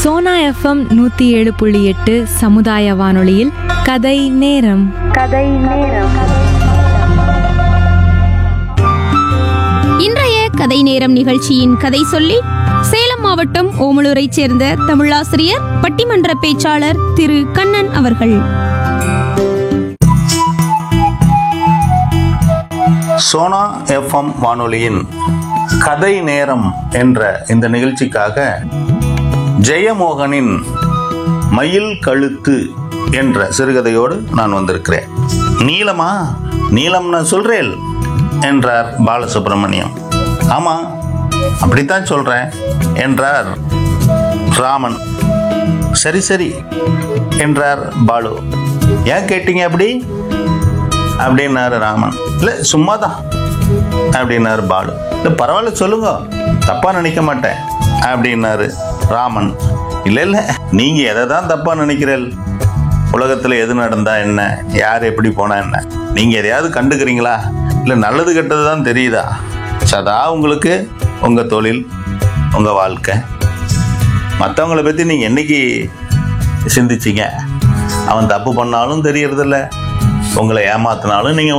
Sona FM நூத்தி ஏழு புள்ளி எட்டு சமுதாய வானொலியில் கதை நேரம் இன்றைய கதை நேரம் நிகழ்ச்சியின் கதை சொல்லி சேலம் மாவட்டம் ஓமலூரைச் சேர்ந்த தமிழாசிரியர் பட்டிமன்ற பேச்சாளர் திரு கண்ணன் அவர்கள் சோனா எஃப்எம் வானொலியின் கதை நேரம் என்ற இந்த நிகழ்ச்சிக்காக ஜெயமோகனின் மயில் கழுத்து என்ற சிறுகதையோடு நான் வந்திருக்கிறேன் நீளமா நீளம் நான் சொல்றேன் என்றார் பாலசுப்ரமணியம் ஆமா அப்படித்தான் சொல்றேன் என்றார் ராமன் சரி சரி என்றார் பாலு ஏன் கேட்டீங்க அப்படி அப்படின்னாரு ராமன் இல்லை சும்மா தான் அப்படின்னாரு பாலு இல்லை பரவாயில்ல சொல்லுங்க தப்பா நினைக்க மாட்டேன் அப்படின்னாரு ராமன் இல்லை இல்லை நீங்க எதை தான் தப்பா நினைக்கிறீர்கள் உலகத்துல எது நடந்தா என்ன யார் எப்படி போனா என்ன நீங்க எதையாவது கண்டுக்கிறீங்களா இல்லை நல்லது கெட்டது தான் தெரியுதா சதா உங்களுக்கு உங்க தொழில் உங்க வாழ்க்கை மற்றவங்கள பற்றி நீங்கள் என்னைக்கு சிந்திச்சீங்க அவன் தப்பு பண்ணாலும் தெரியறதில்ல உங்களை ஏமாத்தினாலும் நீங்கள்